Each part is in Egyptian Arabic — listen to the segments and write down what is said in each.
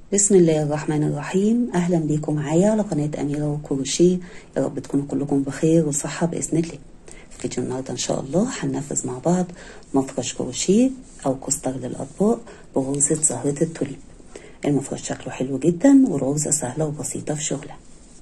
بسم الله الرحمن الرحيم اهلا بيكم معايا على قناه اميره وكروشيه يا رب تكونوا كلكم بخير وصحه باذن الله في فيديو النهارده ان شاء الله هننفذ مع بعض مفرش كروشيه او كوستر للاطباق بغرزه زهره التوليب المفرش شكله حلو جدا والغرزه سهله وبسيطه في شغلها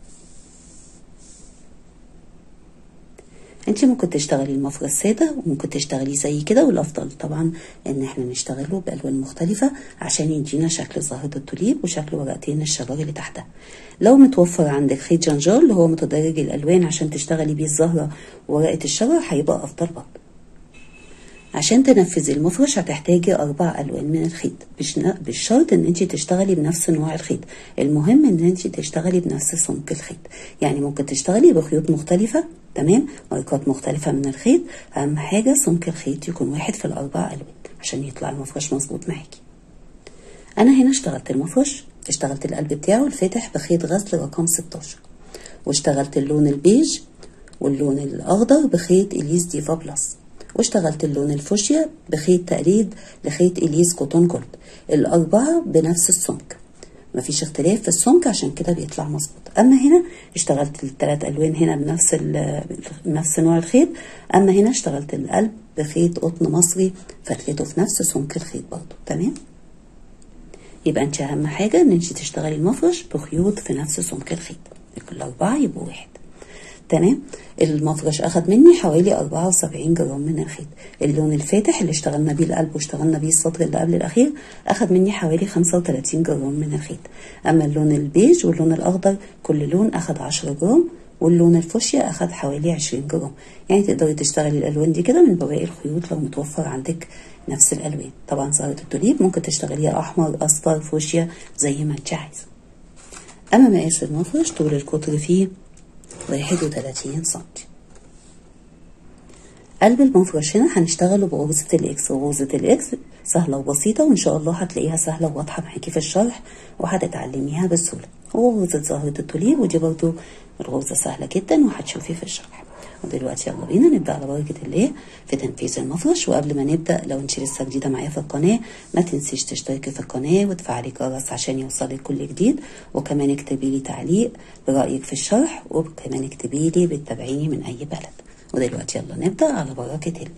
انت ممكن تشتغلي المفرش ساده وممكن تشتغلي زي كده والافضل طبعا ان احنا نشتغله بالوان مختلفه عشان يدينا شكل زهره التوليب وشكل ورقتين الشجر اللي تحتها لو متوفر عندك خيط جنجال اللي هو متدرج الالوان عشان تشتغلي بيه الزهره وورقه الشجر هيبقى افضل برضه عشان تنفذي المفرش هتحتاجي أربع ألوان من الخيط مش بالشرط إن أنت تشتغلي بنفس نوع الخيط المهم إن أنت تشتغلي بنفس سمك الخيط يعني ممكن تشتغلي بخيوط مختلفة تمام ماركات مختلفة من الخيط أهم حاجة سمك الخيط يكون واحد في الأربع ألوان عشان يطلع المفرش مظبوط معاكي أنا هنا اشتغلت المفرش اشتغلت القلب بتاعه الفاتح بخيط غزل رقم 16 واشتغلت اللون البيج واللون الأخضر بخيط إليس ديفا بلس واشتغلت اللون الفوشيا بخيط تقليد لخيط إليس كوتون جولد الأربعة بنفس السمك مفيش اختلاف في السمك عشان كده بيطلع مظبوط اما هنا اشتغلت الثلاث الوان هنا بنفس نفس نوع الخيط اما هنا اشتغلت القلب بخيط قطن مصري فتلته في نفس سمك الخيط برضو تمام يبقى انت اهم حاجه ان انت تشتغلي المفرش بخيوط في نفس سمك الخيط كل اربعه يبقوا واحد تمام المفرش اخد مني حوالي 74 جرام من الخيط اللون الفاتح اللي اشتغلنا بيه القلب واشتغلنا بيه السطر اللي قبل الاخير اخد مني حوالي 35 جرام من الخيط اما اللون البيج واللون الاخضر كل لون اخد 10 جرام واللون الفوشيا اخد حوالي 20 جرام يعني تقدري تشتغلي الالوان دي كده من بواقي الخيوط لو متوفر عندك نفس الالوان طبعا زهره التوليب ممكن تشتغليها احمر اصفر فوشيا زي ما انت عايزه اما مقاس المفرش طول القطر فيه واحد وتلاتين سنتي قلب المفرش هنا هنشتغله بغرزة الإكس وغرزة الإكس سهلة وبسيطة وإن شاء الله هتلاقيها سهلة وواضحة معاكي في الشرح وهتتعلميها بسهولة وغرزة زهرة التوليب ودي برضو الغرزة سهلة جدا وهتشوفي في الشرح ودلوقتي يلا بينا نبدا على بركه الله في تنفيذ المفرش وقبل ما نبدا لو انت لسه جديده معايا في القناه ما تنسيش تشتركي في القناه وتفعلي الجرس عشان يوصلك كل جديد وكمان اكتبي لي تعليق برايك في الشرح وكمان اكتبي لي بتتابعيني من اي بلد ودلوقتي يلا نبدا على بركه الله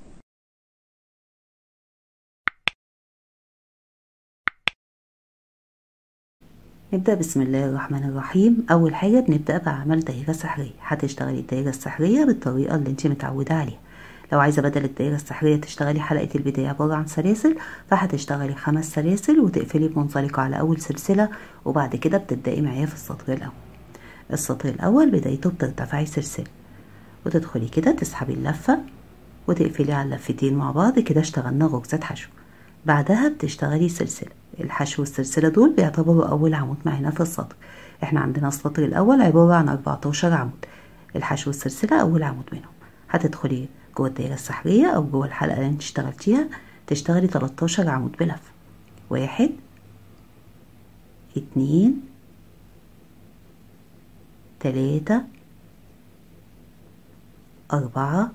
نبدأ بسم الله الرحمن الرحيم أول حاجة بنبدأ بعمل دايرة سحرية هتشتغلي الدايرة السحرية بالطريقة اللي انت متعودة عليها لو عايزة بدل الدايرة السحرية تشتغلي حلقة البداية عبارة عن سلاسل فهتشتغلي خمس سلاسل وتقفلي بمنزلقة على أول سلسلة وبعد كده بتبدأي معايا في السطر الأول السطر الأول بدايته بترتفعي سلسلة وتدخلي كده تسحبي اللفة وتقفلي على اللفتين مع بعض كده اشتغلنا غرزة حشو بعدها بتشتغلي سلسلة الحشو والسلسلة دول بيعتبروا أول عمود معانا في السطر احنا عندنا السطر الأول عبارة عن 14 عمود الحشو والسلسلة أول عمود منهم هتدخلي جوه الدايرة السحرية أو جوه الحلقة اللي انت اشتغلتيها تشتغلي 13 عمود بلف واحد اتنين تلاتة أربعة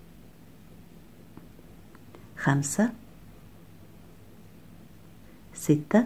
خمسة ستة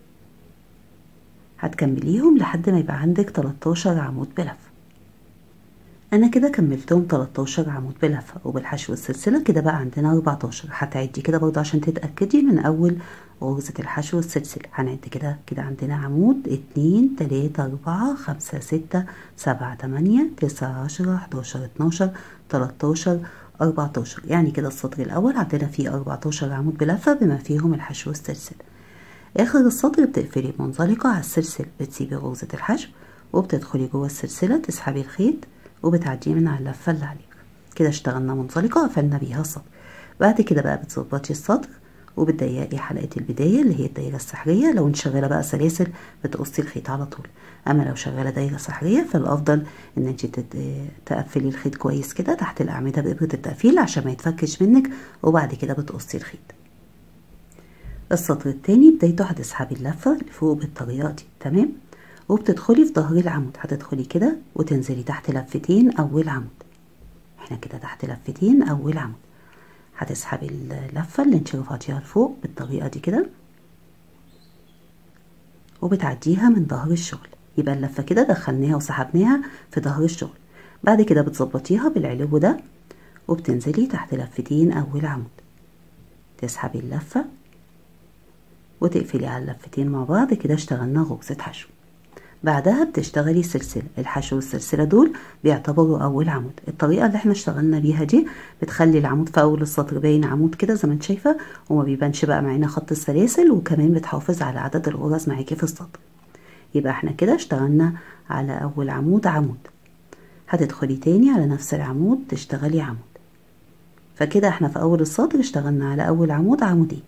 هتكمليهم لحد ما يبقى عندك 13 عمود بلف انا كده كملتهم 13 عمود بلفة وبالحشو والسلسلة كده بقى عندنا 14 هتعدي كده برضه عشان تتأكدي من اول غرزة الحشو والسلسلة هنعد كده كده عندنا عمود اتنين تلاتة اربعة خمسة ستة سبعة تمانية تسعة عشرة حداشر اتناشر تلاتاشر 14 يعني كده السطر الاول عندنا فيه 14 عمود بلفة بما فيهم الحشو والسلسلة اخر السطر بتقفلي منزلقة على السلسلة بتسيبي غرزة الحشو وبتدخلي جوه السلسلة تسحبي الخيط وبتعديه من على اللفة اللي عليك كده اشتغلنا منزلقة قفلنا بيها السطر بعد كده بقى بتظبطي السطر وبتضيقي حلقة البداية اللي هي الدايرة السحرية لو انت شغالة بقى سلاسل بتقصي الخيط على طول اما لو شغالة دايرة سحرية فالافضل ان انت تقفلي الخيط كويس كده تحت الاعمدة بإبرة التقفيل عشان ما يتفكش منك وبعد كده بتقصي الخيط السطر التاني بدايته هتسحبي اللفة لفوق بالطريقة دي تمام وبتدخلي في ظهر العمود هتدخلي كده وتنزلي تحت لفتين اول عمود احنا كده تحت لفتين اول عمود هتسحبي اللفة اللي انت رفعتيها لفوق بالطريقة دي كده وبتعديها من ظهر الشغل يبقى اللفة كده دخلناها وسحبناها في ظهر الشغل بعد كده بتظبطيها بالعلو ده وبتنزلي تحت لفتين أول عمود تسحبي اللفة وتقفلي على اللفتين مع بعض كده اشتغلنا غرزة حشو بعدها بتشتغلي سلسلة الحشو والسلسلة دول بيعتبروا أول عمود الطريقة اللي احنا اشتغلنا بيها دي بتخلي العمود في أول السطر باين عمود كده زي ما انت شايفة وما بيبانش بقى معانا خط السلاسل وكمان بتحافظ على عدد الغرز معاكي في السطر يبقى احنا كده اشتغلنا على أول عمود عمود هتدخلي تاني على نفس العمود تشتغلي عمود فكده احنا في أول السطر اشتغلنا على أول عمود عمودين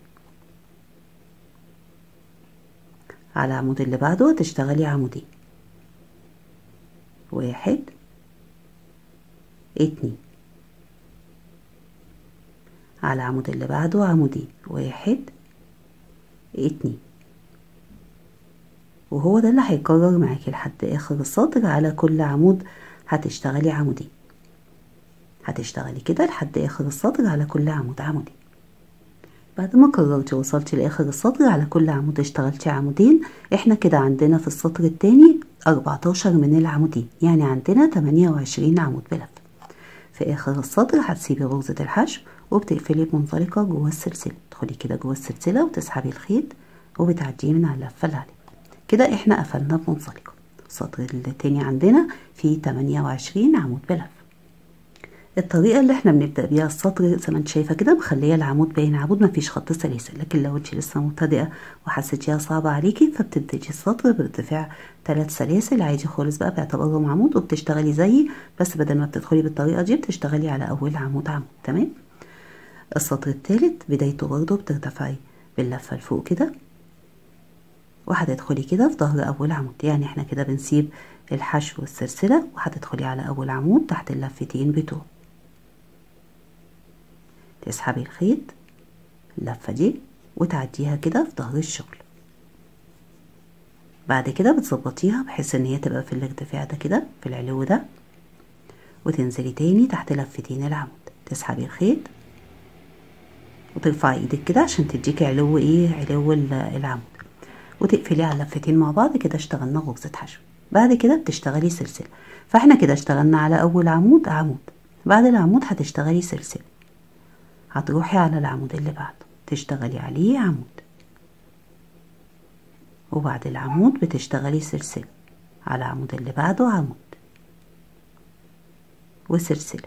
على العمود اللي بعده هتشتغلي عمودين واحد اتنين على العمود اللي بعده عمودين واحد اتنين وهو ده اللي هيكرر معاكي لحد اخر السطر على كل عمود هتشتغلي عمودين هتشتغلي كده لحد اخر السطر على كل عمود عمودين بعد ما كررتي وصلتي لاخر السطر على كل عمود اشتغلتي عمودين احنا كده عندنا في السطر التاني 14 من العمودين يعني عندنا 28 عمود بلف في اخر السطر هتسيبي غرزة الحشو وبتقفلي بمنطلقة جوه السلسلة تدخلي كده جوه السلسلة وتسحبي الخيط وبتعديه من على اللفة اللي عليه كده احنا قفلنا بمنطلقة السطر التاني عندنا فيه 28 عمود بلف الطريقة اللي احنا بنبدأ بيها السطر زي ما انت شايفة كده مخلية العمود باين عمود مفيش خط سلاسل لكن لو انت لسه مبتدئة وحسيتيها صعبة عليكي فبتبتدي السطر بارتفاع ثلاث سلاسل عادي خالص بقى باعتبارهم عمود وبتشتغلي زيي بس بدل ما بتدخلي بالطريقة دي بتشتغلي على أول عمود عمود تمام السطر التالت بدايته برضه بترتفعي باللفة لفوق كده وهتدخلي كده في ظهر أول عمود يعني احنا كده بنسيب الحشو والسلسلة وهتدخلي على أول عمود تحت اللفتين بتوعه تسحبي الخيط اللفة دي وتعديها كده في ظهر الشغل بعد كده بتظبطيها بحيث ان هي تبقى في الارتفاع ده كده في العلو ده وتنزلي تاني تحت لفتين العمود تسحبي الخيط وترفعي ايدك كده عشان تديكي علو ايه علو العمود وتقفلي على اللفتين مع بعض كده اشتغلنا غرزة حشو بعد كده بتشتغلي سلسلة فاحنا كده اشتغلنا على اول عمود عمود بعد العمود هتشتغلي سلسلة هتروحي على العمود اللي بعده تشتغلي عليه عمود وبعد العمود بتشتغلي سلسلة على العمود اللي بعده عمود وسلسلة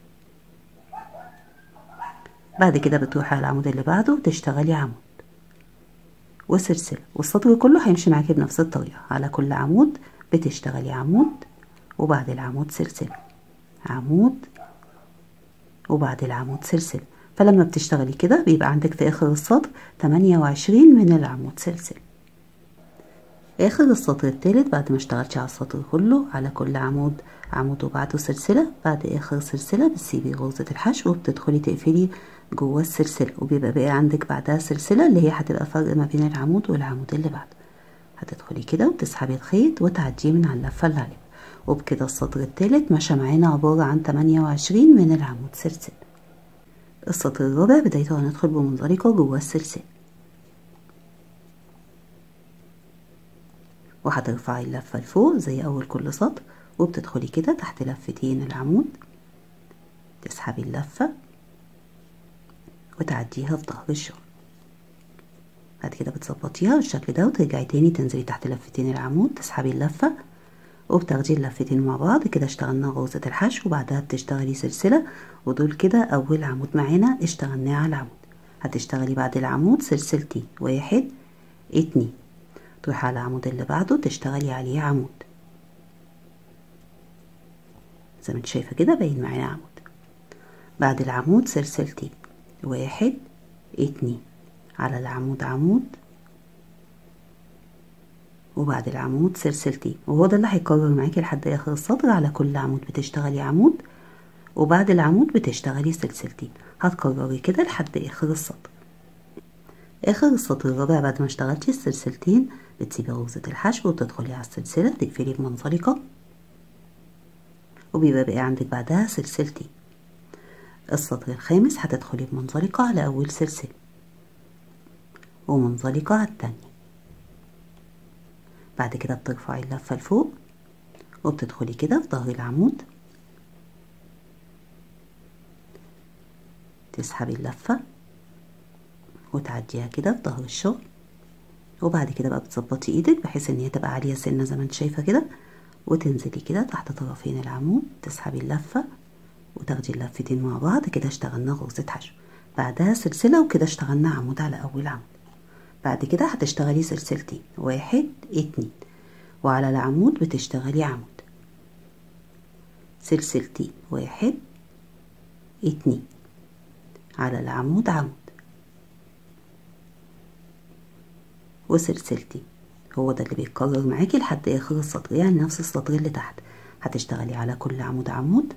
بعد كده بتروحي على العمود اللي بعده وتشتغلي عمود وسلسلة والسطر كله هيمشي معاكي بنفس الطريقة على كل عمود بتشتغلي عمود وبعد العمود سلسلة عمود وبعد العمود سلسلة فلما بتشتغلي كده بيبقى عندك في آخر السطر 28 من العمود سلسلة آخر السطر التالت بعد ما اشتغلتي على السطر كله على كل عمود عمود وبعده سلسلة بعد آخر سلسلة بتسيبي غرزة الحشو وبتدخلي تقفلي جوه السلسلة وبيبقى باقي عندك بعدها سلسلة اللي هي هتبقى فرق ما بين العمود والعمود اللي بعده هتدخلي كده وتسحبي الخيط وتعديه من على اللفة اللي عليها وبكده السطر التالت مشى معانا عبارة عن 28 من العمود سلسلة السطر الرابع بدايته هندخل بمنزلقة جوه السلسلة وهترفعي اللفة لفوق زي أول كل سطر وبتدخلي كده تحت لفتين العمود تسحبي اللفة وتعديها في ظهر الشغل بعد كده بتظبطيها بالشكل ده وترجعي تاني تنزلي تحت لفتين العمود تسحبي اللفة وبتاخدي اللفتين مع بعض كده اشتغلنا غرزة الحشو وبعدها بتشتغلي سلسلة ودول كده أول عمود معانا اشتغلناه على العمود هتشتغلي بعد العمود سلسلتين واحد اتنين تروحي على العمود اللي بعده تشتغلي عليه عمود زي ما انت شايفة كده باين معانا عمود بعد العمود سلسلتين واحد اتنين على العمود عمود وبعد العمود سلسلتين وهو ده اللي هيكرر معاكي لحد اخر السطر على كل عمود بتشتغلي عمود وبعد العمود بتشتغلي سلسلتين هتكرري كده لحد اخر السطر اخر السطر الرابع بعد ما اشتغلتي السلسلتين بتسيبي غرزة الحشو وتدخلي على السلسلة تقفلي بمنزلقة وبيبقى بقى عندك بعدها سلسلتين السطر الخامس هتدخلي بمنزلقة على أول سلسلة ومنزلقة على التانية بعد كده بترفعي اللفة لفوق وبتدخلي كده في ظهر العمود تسحبي اللفة وتعديها كده في ظهر الشغل وبعد كده بقى بتظبطي ايدك بحيث ان هي تبقى عالية سنة زي ما انت شايفة كده وتنزلي كده تحت طرفين العمود تسحبي اللفة وتاخدي اللفتين مع بعض كده اشتغلنا غرزة حشو بعدها سلسلة وكده اشتغلنا عمود على أول عمود بعد كده هتشتغلي سلسلتين واحد اتنين وعلى العمود بتشتغلي عمود سلسلتين واحد اتنين على العمود عمود وسلسلتين هو ده اللي بيتكرر معاكي لحد اخر السطر يعني نفس السطر اللي تحت هتشتغلي على كل عمود عمود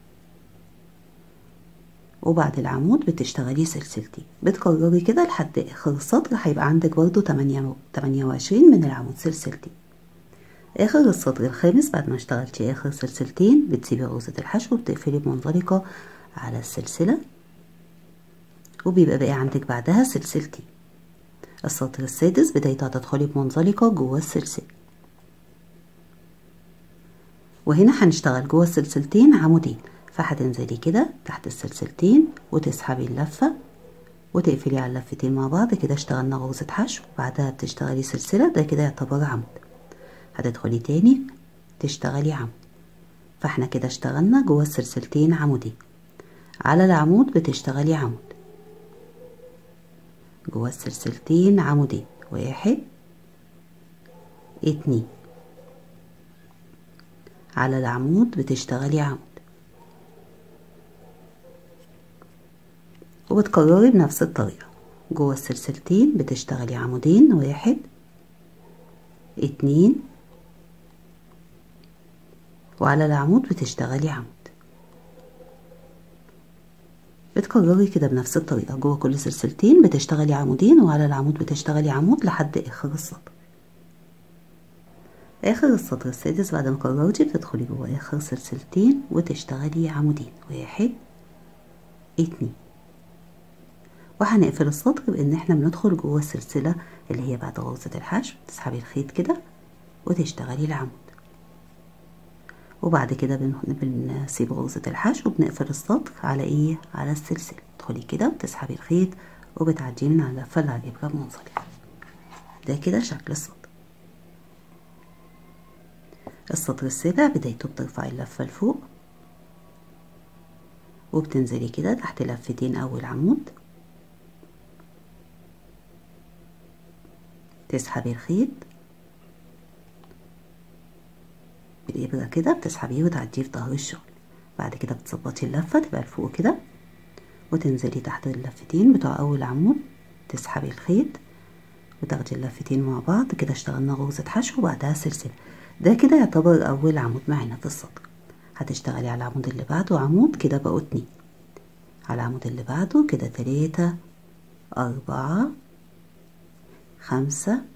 وبعد العمود بتشتغلي سلسلتين بتكرري كده لحد اخر السطر هيبقى عندك برضو تمانية تمانية وعشرين من العمود سلسلتين اخر السطر الخامس بعد ما اشتغلتي اخر سلسلتين بتسيبي غرزة الحشو وبتقفلي بمنزلقة على السلسلة وبيبقى باقي عندك بعدها سلسلتين السطر السادس بدايته هتدخلي بمنزلقة جوه السلسلة وهنا هنشتغل جوه السلسلتين عمودين فهتنزلي كده تحت السلسلتين وتسحبي اللفة وتقفلي على اللفتين مع بعض كده اشتغلنا غرزة حشو بعدها بتشتغلي سلسلة ده كده يعتبر عمود هتدخلي تاني تشتغلي عمود فاحنا كده اشتغلنا جوه السلسلتين عمودين على العمود بتشتغلي عمود جوه السلسلتين عمودين واحد اتنين على العمود بتشتغلي عمود وبتكرري بنفس الطريقة جوه السلسلتين بتشتغلي عمودين واحد اتنين وعلى العمود بتشتغلي عمود بتكرري كده بنفس الطريقة جوه كل سلسلتين بتشتغلي عمودين وعلى العمود بتشتغلي عمود لحد آخر السطر آخر السطر السادس بعد ما كررتي بتدخلي جوه آخر سلسلتين وتشتغلي عمودين واحد اتنين وهنقفل السطر بان احنا بندخل جوه السلسلة اللي هي بعد غرزة الحشو تسحبي الخيط كده وتشتغلي العمود وبعد كده بنسيب غرزة الحشو وبنقفل السطر على ايه على السلسلة تدخلي كده وتسحبي الخيط وبتعديه من على اللفة اللي على الابرة بمنزلقة ده كده شكل السطر السطر السابع بدايته بترفعي اللفة لفوق وبتنزلي كده تحت لفتين اول عمود تسحبي الخيط بالإبرة كده بتسحبيه وتعديه في ظهر الشغل بعد كده بتظبطي اللفة تبقى لفوق كده وتنزلي تحت اللفتين بتوع أول عمود تسحبي الخيط وتاخدي اللفتين مع بعض كده اشتغلنا غرزة حشو وبعدها سلسلة ده كده يعتبر أول عمود معانا في السطر هتشتغلي على العمود اللي بعده عمود كده بقوا اتنين على العمود اللي بعده كده تلاتة أربعة خمسة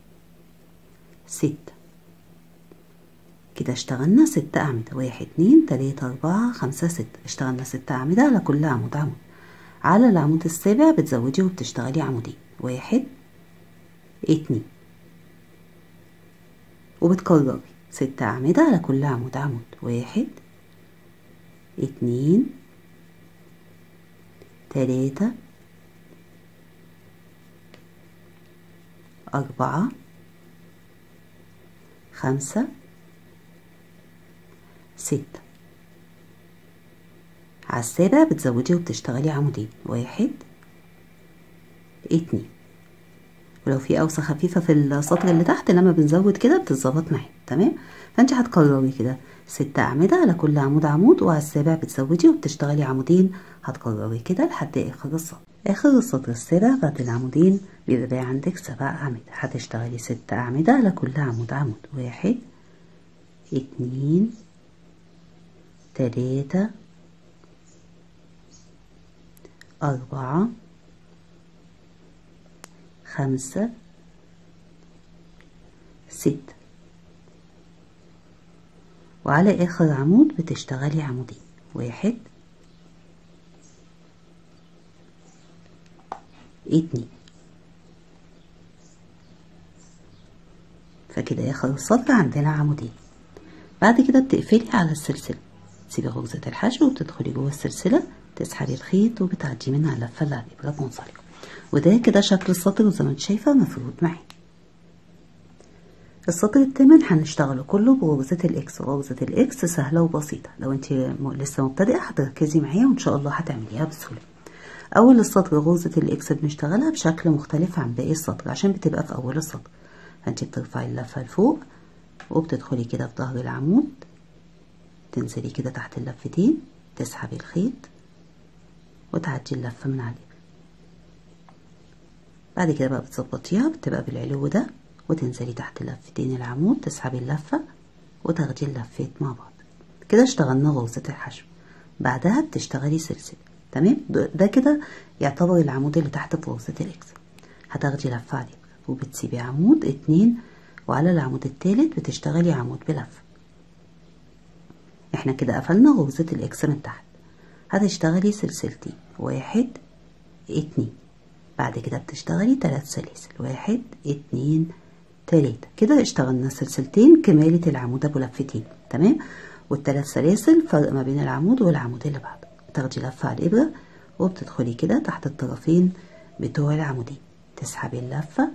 ستة كده اشتغلنا ست أعمدة واحد اتنين تلاتة أربعة خمسة ستة اشتغلنا ست أعمدة على كل عمود عمود على العمود السابع بتزودي وبتشتغلي عمودين واحد اتنين وبتكرري ست أعمدة على كل عمود عمود واحد اتنين تلاتة أربعة خمسة ستة على السابع بتزودي وبتشتغلي عمودين واحد اتنين ولو في أوسة خفيفة في السطر اللي تحت لما بنزود كده بتتظبط معانا تمام فانت هتكرري كده ست أعمدة على كل عمود عمود وعلى السابع بتزودي وبتشتغلي عمودين هتكرري كده لحد آخر السطر آخر السطر السابع بعد العمودين بيبقى عندك سبع أعمدة هتشتغلي ست أعمدة على كل عمود عمود واحد اتنين تلاتة أربعة خمسة ستة وعلى آخر عمود بتشتغلي عمودين واحد اتنين فكده ياخد السطر عندنا عمودين بعد كده بتقفلي على السلسلة تسيبي غرزة الحشو وبتدخلي جوه السلسلة تسحبي الخيط وبتعديه منها اللفة اللي على الإبرة بمنزلقة وده كده شكل السطر وزي ما انت شايفة مفروض معايا السطر التامن هنشتغله كله بغرزة الإكس غرزة الإكس سهلة وبسيطة لو انت لسه مبتدئة هتركزي معايا وإن شاء الله هتعمليها بسهولة أول السطر غرزة الإكس بنشتغلها بشكل مختلف عن باقي السطر عشان بتبقى في أول السطر فانت بترفعي اللفة لفوق وبتدخلي كده في ظهر العمود تنزلي كده تحت اللفتين تسحبي الخيط وتعدي اللفة من عليه بعد كده بقى بتظبطيها بتبقى بالعلو ده وتنزلي تحت لفتين العمود تسحبي اللفة وتاخدي اللفات مع بعض كده اشتغلنا غرزة الحشو بعدها بتشتغلي سلسلة تمام ده كده يعتبر العمود اللي تحت في غرزة الاكس هتاخدي لفة عليه وبتسيبي عمود اتنين وعلى العمود التالت بتشتغلي عمود بلفة احنا كده قفلنا غرزة الاكس من تحت هتشتغلي سلسلتين واحد اتنين بعد كده بتشتغلي تلات سلاسل واحد اتنين تلاتة كده اشتغلنا سلسلتين كمالة العمود ابو لفتين تمام والتلات سلاسل فرق ما بين العمود والعمود اللي بعده تاخدي لفة على الابرة وبتدخلي كده تحت الطرفين بتوع العمودين تسحبي اللفة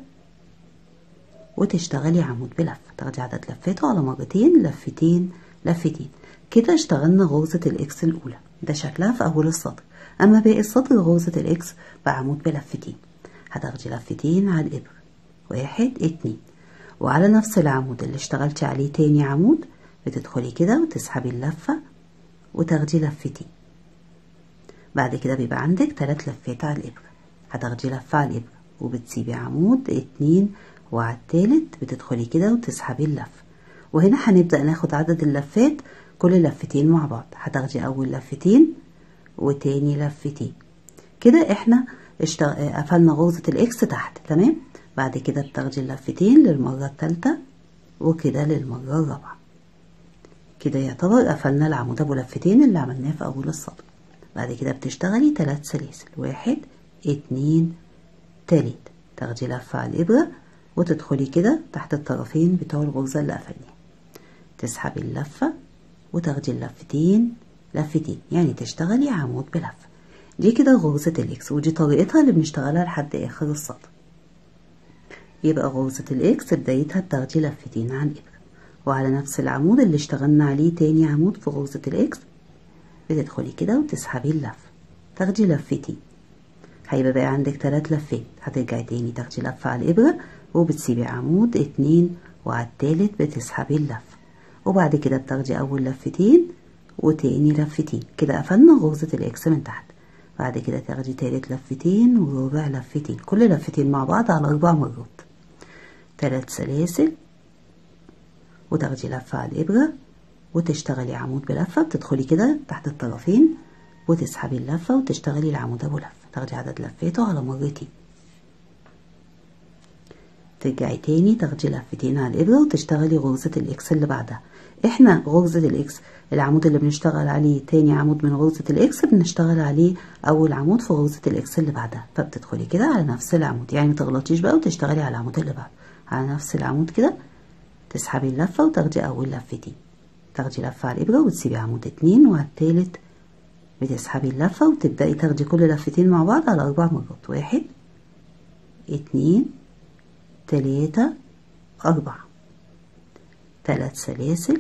وتشتغلي عمود بلفة تاخدي عدد لفاته على مرتين لفتين لفتين كده اشتغلنا غرزة الاكس الاولى ده شكلها في اول السطر اما باقي السطر غرزة الاكس بعمود بلفتين هتاخدي لفتين على الابرة واحد اتنين وعلى نفس العمود اللي اشتغلتي عليه تاني عمود بتدخلي كده وتسحبي اللفة وتاخدي لفتين بعد كده بيبقى عندك تلات لفات على الابرة هتاخدي لفة على الابرة وبتسيبي عمود اتنين وعلى التالت بتدخلي كده وتسحبي اللفة وهنا هنبدأ ناخد عدد اللفات كل لفتين مع بعض هتاخدي أول لفتين وتاني لفتين كده احنا اشتغ... قفلنا غرزة الاكس تحت تمام بعد كده بتاخدي اللفتين للمرة التالتة وكده للمرة الرابعة كده يعتبر قفلنا العمود ابو لفتين اللي عملناه في اول السطر بعد كده بتشتغلي تلات سلاسل واحد اتنين تلات تاخدي لفة على الإبرة وتدخلي كده تحت الطرفين بتوع الغرزة اللي قفلناها تسحبي اللفة وتاخدي اللفتين لفتين يعني تشتغلي عمود بلفة دي كده غرزة الاكس ودي طريقتها اللي بنشتغلها لحد اخر السطر يبقى غرزة الاكس بدايتها بتاخدي لفتين على الابرة وعلى نفس العمود اللي اشتغلنا عليه تاني عمود في غرزة الاكس بتدخلي كده وتسحبي اللفة تاخدي لفتين هيبقى بقى عندك تلات لفات هترجعي تاني تاخدي لفة على الابرة وبتسيبي عمود اتنين وعلى التالت بتسحبي اللفة وبعد كده بتاخدي اول لفتين وتاني لفتين كده قفلنا غرزة الاكس من تحت بعد كده تاخدي تالت لفتين وربع لفتين كل لفتين مع بعض على اربع مرات تلات سلاسل وتاخدي لفة على الابرة وتشتغلي عمود بلفة بتدخلي كده تحت الطرفين وتسحبي اللفة وتشتغلي العمود ابو لفة تاخدي عدد لفاته على مرتين ترجعي تاني تاخدي لفتين على الابرة وتشتغلي غرزة الاكس اللي بعدها احنا غرزة الاكس العمود اللي بنشتغل عليه تاني عمود من غرزة الاكس بنشتغل عليه اول عمود في غرزة الاكس اللي بعدها فبتدخلي كده على نفس العمود يعني متغلطيش بقى وتشتغلي على العمود اللي بعده على نفس العمود كده تسحبي اللفة وتاخدي اول لفتين تاخدي لفة على الابرة وتسيبي عمود اتنين وعلى التالت بتسحبي اللفة وتبدأي تاخدي كل لفتين مع بعض على اربع مرات واحد اتنين تلاتة أربعة تلات سلاسل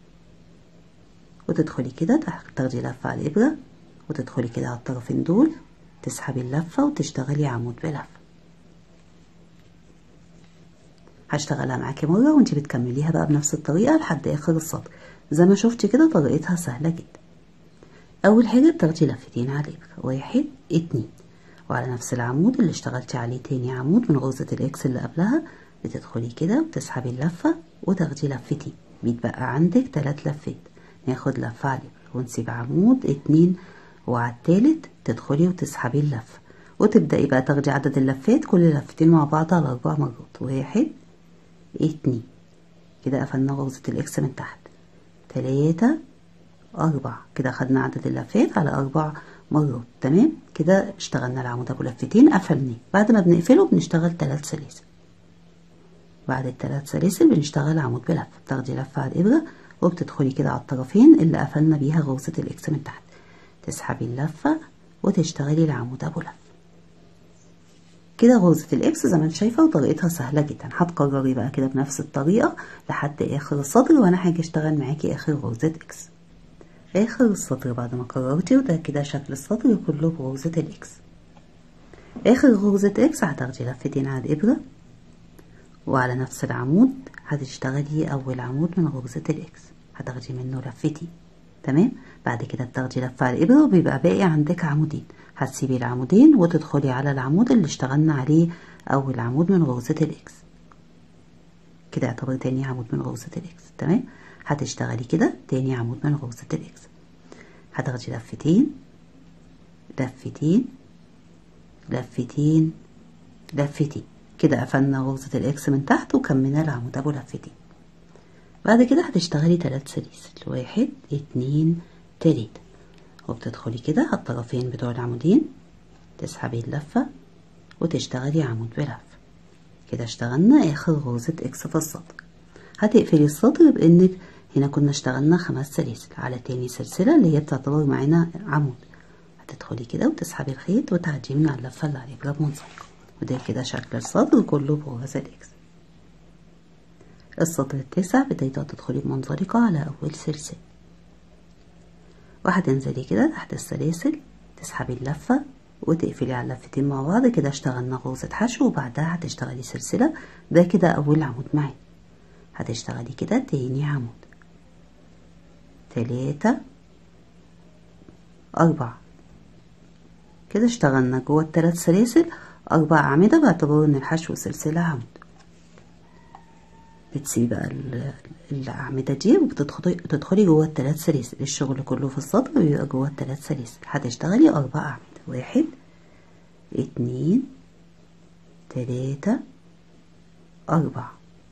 وتدخلي كده تاخدي لفة على الإبرة وتدخلي كده على الطرفين دول تسحبي اللفة وتشتغلي عمود بلفة هشتغلها معاكي مرة وانتي بتكمليها بقى بنفس الطريقة لحد آخر السطر زي ما شفتي كده طريقتها سهلة جدا أول حاجة بتاخدي لفتين على الإبرة واحد اتنين وعلى نفس العمود اللي اشتغلتي عليه تاني عمود من غرزة الاكس اللي قبلها بتدخلي كده وتسحبي اللفة وتاخدي لفتين بيتبقى عندك تلات لفات ناخد لفة عليه ونسيب عمود اتنين وعلى التالت تدخلي وتسحبي اللفة وتبدأي بقى تاخدي عدد اللفات كل لفتين مع بعض على أربع مرات واحد اتنين كده قفلنا غرزة الاكس من تحت تلاتة أربعة كده خدنا عدد اللفات على أربع مرات تمام كده اشتغلنا العمود ابو لفتين قفلناه بعد ما بنقفله بنشتغل تلات سلاسل بعد الثلاث سلاسل بنشتغل عمود بلف بتاخدي لفة على الإبرة وبتدخلي كده على الطرفين اللي قفلنا بيها غرزة الإكس من تحت تسحبي اللفة وتشتغلي العمود أبو لف كده غرزة الإكس زي ما انت شايفة وطريقتها سهلة جدا هتكرري بقى كده بنفس الطريقة لحد آخر السطر وأنا هاجي أشتغل معاكي آخر غرزة إكس آخر السطر بعد ما كررتي وده كده شكل السطر كله بغرزة الإكس آخر غرزة إكس هتاخدي لفتين على الإبرة وعلى نفس العمود هتشتغلي أول عمود من غرزة الإكس هتاخدي منه لفتين تمام بعد كده بتاخدي لفة على الإبرة وبيبقى باقي عندك عمودين هتسيبي العمودين وتدخلي على العمود اللي اشتغلنا عليه أول عمود من غرزة الإكس كده يعتبر تاني عمود من غرزة الإكس تمام هتشتغلي كده تاني عمود من غرزة الإكس هتاخدي لفتين لفتين لفتين لفتين كده قفلنا غرزة الإكس من تحت وكملنا العمود أبو لفتين بعد كده هتشتغلي تلات سلاسل واحد اتنين تلاتة وبتدخلي كده على الطرفين بتوع العمودين تسحبي اللفة وتشتغلي عمود بلف كده اشتغلنا آخر غرزة إكس في السطر هتقفلي السطر بإنك هنا كنا اشتغلنا خمس سلاسل على تاني سلسلة اللي هي بتعتبر معانا عمود هتدخلي كده وتسحبي الخيط وتعديه من على اللفة اللي عليه بلاب منزلقة وده كده شكل السطر كله بغرزة الإكس السطر التاسع بدايته هتدخلي بمنزلقة على أول سلسلة وهتنزلي كده تحت السلاسل تسحبي اللفة وتقفلي على اللفتين مع بعض كده اشتغلنا غرزة حشو وبعدها هتشتغلي سلسلة ده كده أول عمود معانا هتشتغلي كده تاني عمود تلاتة أربعة كده اشتغلنا جوه التلات سلاسل أربع أعمدة باعتبار إن الحشو سلسلة عمود بتسيبي بقى الأعمدة دي وبتدخلي تدخلي جوه التلات سلاسل الشغل كله في السطر بيبقى جوه التلات سلاسل هتشتغلي أربع أعمدة واحد اتنين تلاتة أربعة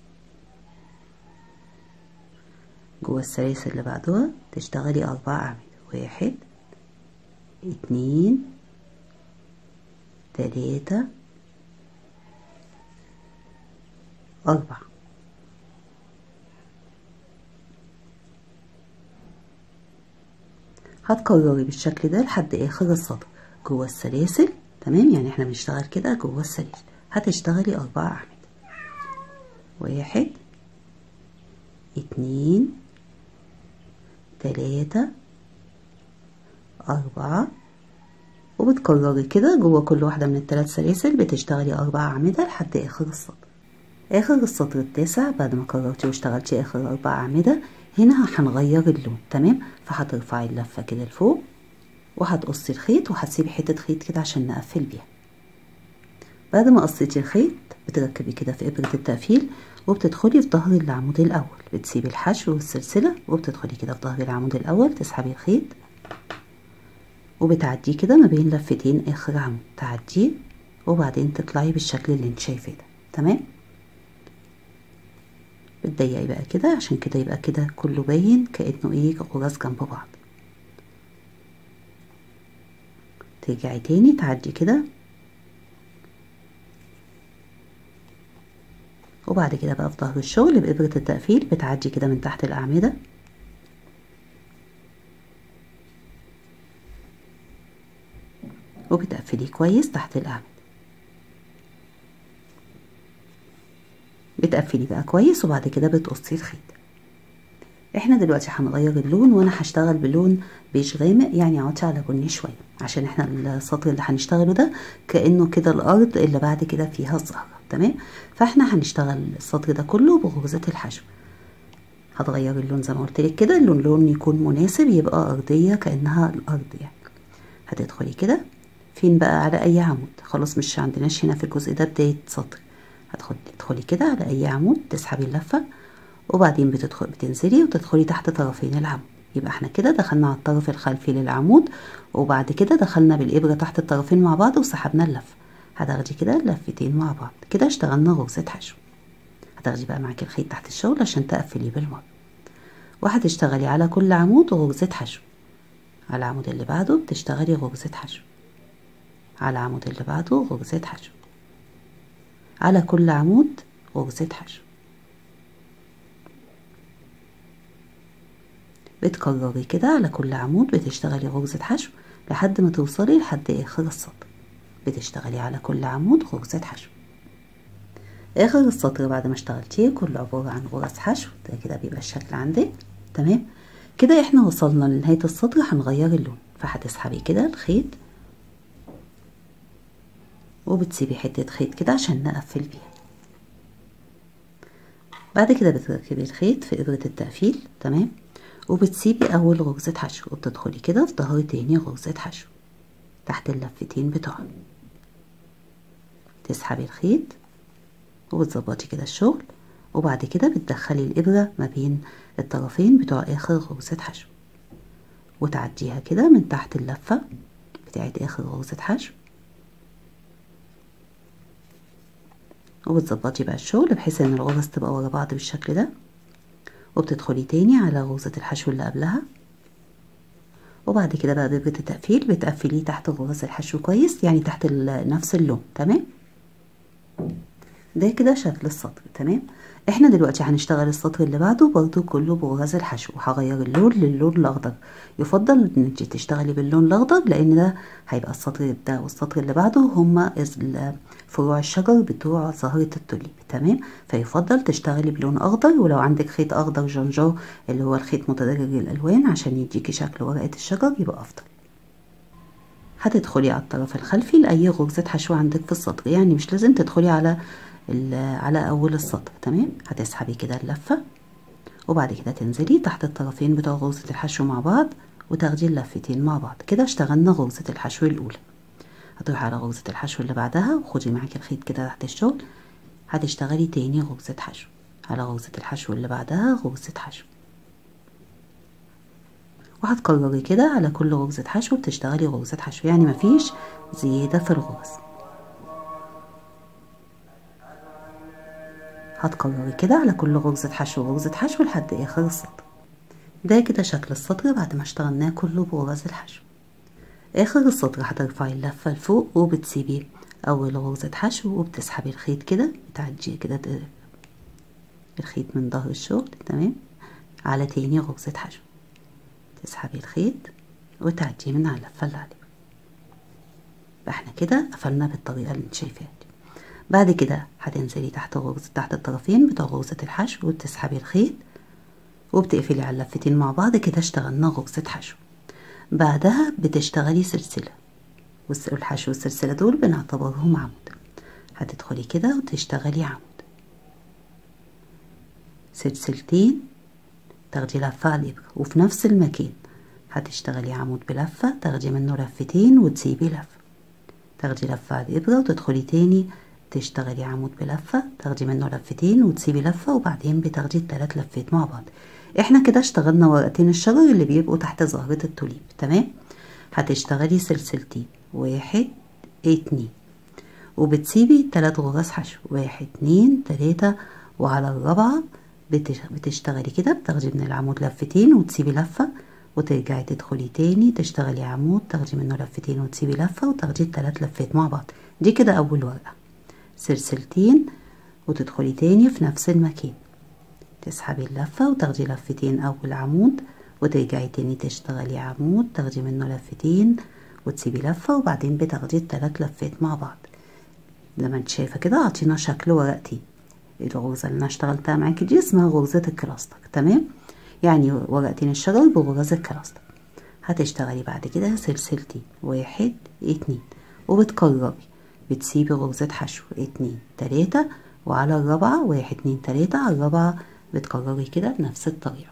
جوه السلاسل اللي بعدها تشتغلي أربع أعمدة واحد اتنين تلاتة أربعة هتكرري بالشكل ده لحد آخر السطر جوه السلاسل تمام يعني احنا بنشتغل كده جوه السلاسل هتشتغلي أربع أعمدة واحد اتنين تلاتة أربعة وبتكرري كده جوه كل واحدة من التلات سلاسل بتشتغلي أربع أعمدة لحد آخر السطر آخر السطر التاسع بعد ما كررتي واشتغلتي آخر أربع أعمدة هنا هنغير اللون تمام فهترفعي اللفة كده لفوق وهتقصي الخيط وهتسيبي حتة خيط كده عشان نقفل بيها بعد ما قصيتي الخيط بتركبي كده في إبرة التقفيل وبتدخلي في ظهر العمود الأول بتسيبي الحشو والسلسلة وبتدخلي كده في ظهر العمود الأول تسحبي الخيط وبتعديه كده ما بين لفتين آخر عمود تعديه وبعدين تطلعي بالشكل اللي انت شايفاه ده تمام بتضيقي بقى كده عشان كده يبقى كده كله باين كأنه ايه غراز جنب بعض ترجعي تاني تعدي كده وبعد كده بقى في ظهر الشغل بإبرة التقفيل بتعدي كده من تحت الأعمدة وبتقفليه كويس تحت الأعمدة بتقفلي بقى كويس وبعد كده بتقصي الخيط احنا دلوقتي هنغير اللون وانا هشتغل بلون بيج غامق يعني عاطي على بني شويه عشان احنا السطر اللي هنشتغله ده كانه كده الارض اللي بعد كده فيها الزهره تمام فاحنا هنشتغل السطر ده كله بغرزه الحشو هتغيري اللون زي ما قلت لك كده اللون لون يكون مناسب يبقى ارضيه كانها الارض يعني هتدخلي كده فين بقى على اي عمود خلاص مش عندناش هنا في الجزء ده بدايه سطر هتدخلي تدخلي كده على اي عمود تسحبي اللفه وبعدين بتدخل بتنزلي وتدخلي تحت طرفين العمود يبقى احنا كده دخلنا على الطرف الخلفي للعمود وبعد كده دخلنا بالابره تحت الطرفين مع بعض وسحبنا اللفه هتاخدي كده لفتين مع بعض كده اشتغلنا غرزه حشو هتاخدي بقى معاكي الخيط تحت الشغل عشان تقفليه بالمره وهتشتغلي على كل عمود غرزه حشو على العمود اللي بعده بتشتغلي غرزه حشو على العمود اللي بعده غرزه حشو على كل عمود غرزة حشو بتكرري كده على كل عمود بتشتغلي غرزة حشو لحد ما توصلي لحد اخر السطر بتشتغلي على كل عمود غرزة حشو اخر السطر بعد ما اشتغلتيه كله عبارة عن غرز حشو ده كده بيبقى الشكل عندك تمام كده احنا وصلنا لنهاية السطر هنغير اللون فهتسحبي كده الخيط وبتسيبي حتة خيط كده عشان نقفل بيها بعد كده بتركبي الخيط في إبرة التقفيل تمام وبتسيبي أول غرزة حشو وبتدخلي كده في ظهر تاني غرزة حشو تحت اللفتين بتوعها تسحبي الخيط وبتظبطي كده الشغل وبعد كده بتدخلي الإبرة ما بين الطرفين بتوع آخر غرزة حشو وتعديها كده من تحت اللفة بتاعت آخر غرزة حشو وبتظبطي بقى الشغل بحيث ان الغرز تبقى ورا بعض بالشكل ده وبتدخلي تاني على غرزة الحشو اللي قبلها وبعد كده بقى بإبرة التقفيل بتقفليه تحت غرز الحشو كويس يعني تحت نفس اللون تمام ده كده شكل السطر تمام احنا دلوقتي هنشتغل السطر اللي بعده برضو كله بغرز الحشو وهغير اللون للون الاخضر يفضل ان انت تشتغلي باللون الاخضر لان ده هيبقى السطر ده والسطر اللي بعده هما فروع الشجر بتوع زهرة التوليب تمام فيفضل تشتغلي بلون اخضر ولو عندك خيط اخضر جنجار اللي هو الخيط متدرج الالوان عشان يديكي شكل ورقة الشجر يبقى افضل هتدخلي على الطرف الخلفي لاي غرزة حشو عندك في السطر يعني مش لازم تدخلي على على اول السطر تمام هتسحبي كده اللفة وبعد كده تنزلي تحت الطرفين بتوع غرزة الحشو مع بعض وتاخدي اللفتين مع بعض كده اشتغلنا غرزة الحشو الاولى هتروحي على غرزة الحشو اللي بعدها وخدي معاكي الخيط كده تحت الشغل هتشتغلي تاني غرزة حشو على غرزة الحشو اللي بعدها غرزة حشو وهتكرري كده على كل غرزة حشو بتشتغلي غرزة حشو يعني مفيش زيادة في الغرز هتكرري كده على كل غرزة حشو غرزة حشو لحد آخر السطر ده كده شكل السطر بعد ما اشتغلناه كله بغرز الحشو آخر السطر هترفعي اللفة لفوق وبتسيبي أول غرزة حشو وبتسحبي الخيط كده بتعدي كده الخيط من ظهر الشغل تمام على تاني غرزة حشو تسحبي الخيط وتعديه من على اللفة اللي عليه فاحنا كده قفلنا بالطريقة اللي انت شايفاها دي بعد كده هتنزلي تحت غرزة تحت الطرفين بتوع غرزة الحشو وتسحبي الخيط وبتقفلي على اللفتين مع بعض كده اشتغلنا غرزة حشو بعدها بتشتغلي سلسلة والحشو والسلسلة دول بنعتبرهم عمود هتدخلي كده وتشتغلي عمود سلسلتين تاخدي لفة على الإبرة وفي نفس المكان هتشتغلي عمود بلفة تاخدي منه لفتين وتسيبي لفة تاخدي لفة على الإبرة وتدخلي تاني تشتغلي عمود بلفة تاخدي منه لفتين وتسيبي لفة وبعدين بتاخدي التلات لفات مع بعض احنا كده اشتغلنا ورقتين الشجر اللي بيبقوا تحت زهرة التوليب تمام هتشتغلي سلسلتين واحد اتنين وبتسيبي تلات غرز حشو واحد اتنين تلاتة وعلى الرابعة بتشتغلي كده بتاخدي من العمود لفتين وتسيبي لفة وترجعي تدخلي تاني تشتغلي عمود تاخدي منه لفتين وتسيبي لفة وتاخدي التلات لفات مع بعض دي كده أول ورقة سلسلتين وتدخلي تاني في نفس المكان تسحبي اللفة وتاخدي لفتين أول عمود وترجعي تاني تشتغلي عمود تاخدي منه لفتين وتسيبي لفة وبعدين بتاخدي التلات لفات مع بعض زي ما انت شايفة كده عطينا شكل ورقتين الغرزة اللي انا اشتغلتها معاكي دي اسمها غرزة الكلاستر تمام يعني ورقتين الشجر بغرز الكلاستر هتشتغلي بعد كده سلسلتين واحد اتنين وبتكرري بتسيبي غرزة حشو اتنين تلاتة وعلى الرابعة واحد اتنين تلاتة على الرابعة بتكرري كده بنفس الطريقة